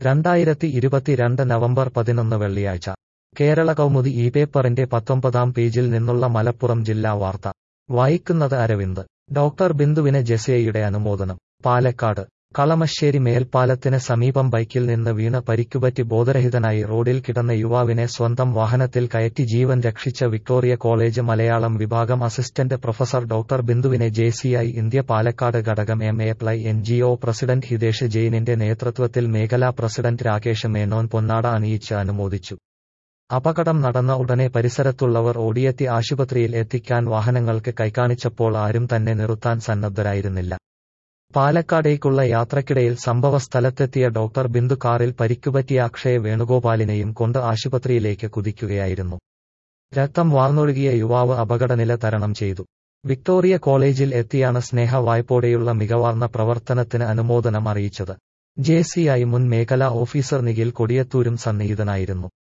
രണ്ടായിരത്തി ഇരുപത്തിരണ്ട് നവംബർ പതിനൊന്ന് വെള്ളിയാഴ്ച കേരള കൗമുദി ഈ പേപ്പറിന്റെ പത്തൊമ്പതാം പേജിൽ നിന്നുള്ള മലപ്പുറം ജില്ലാ വാർത്ത വായിക്കുന്നത് അരവിന്ദ് ഡോക്ടർ ബിന്ദുവിന് ജെസിഐയുടെ അനുമോദനം പാലക്കാട് കളമശ്ശേരി മേൽപ്പാലത്തിന് സമീപം ബൈക്കിൽ നിന്ന് വീണ് പരിക്കുപറ്റി ബോധരഹിതനായി റോഡിൽ കിടന്ന യുവാവിനെ സ്വന്തം വാഹനത്തിൽ കയറ്റി ജീവൻ രക്ഷിച്ച വിക്ടോറിയ കോളേജ് മലയാളം വിഭാഗം അസിസ്റ്റന്റ് പ്രൊഫസർ ഡോക്ടർ ബിന്ദുവിനെ ജെസിഐ ഇന്ത്യ പാലക്കാട് ഘടകം M A ply N G O president Hitesh ജെയിനിന്റെ നേതൃത്വത്തിൽ മേഖലാ പ്രസിഡന്റ് രാകേഷ് മേനോൻ പൊന്നാട അണിയിച്ച് അനുമോദിച്ചു അപകടം നടന്ന ഉടനെ പരിസരത്തുള്ളവർ ഓടിയെത്തി ആശുപത്രിയിൽ എത്തിക്കാൻ വാഹനങ്ങൾക്ക് കൈകാണിച്ചപ്പോൾ ആരും തന്നെ നിർത്താൻ സന്നദ്ധരായിരുന്നില്ല പാലക്കാടേക്കുള്ള യാത്രക്കിടയിൽ സംഭവസ്ഥലത്തെത്തിയ ഡോക്ടർ ബിന്ദു കാറിൽ പരിക്കുപറ്റിയ അക്ഷയ വേണുഗോപാലിനെയും കൊണ്ട് ആശുപത്രിയിലേക്ക് കുതിക്കുകയായിരുന്നു രക്തം വാർന്നൊഴുകിയ യുവാവ് അപകടനില തരണം ചെയ്തു വിക്ടോറിയ കോളേജിൽ എത്തിയാണ് സ്നേഹ വായ്പോടെയുള്ള മികവാർന്ന പ്രവർത്തനത്തിന് അനുമോദനം അറിയിച്ചത് ജെ മുൻ മേഖലാ ഓഫീസർ നിഖിൽ കൊടിയത്തൂരും സന്നിഹിതനായിരുന്നു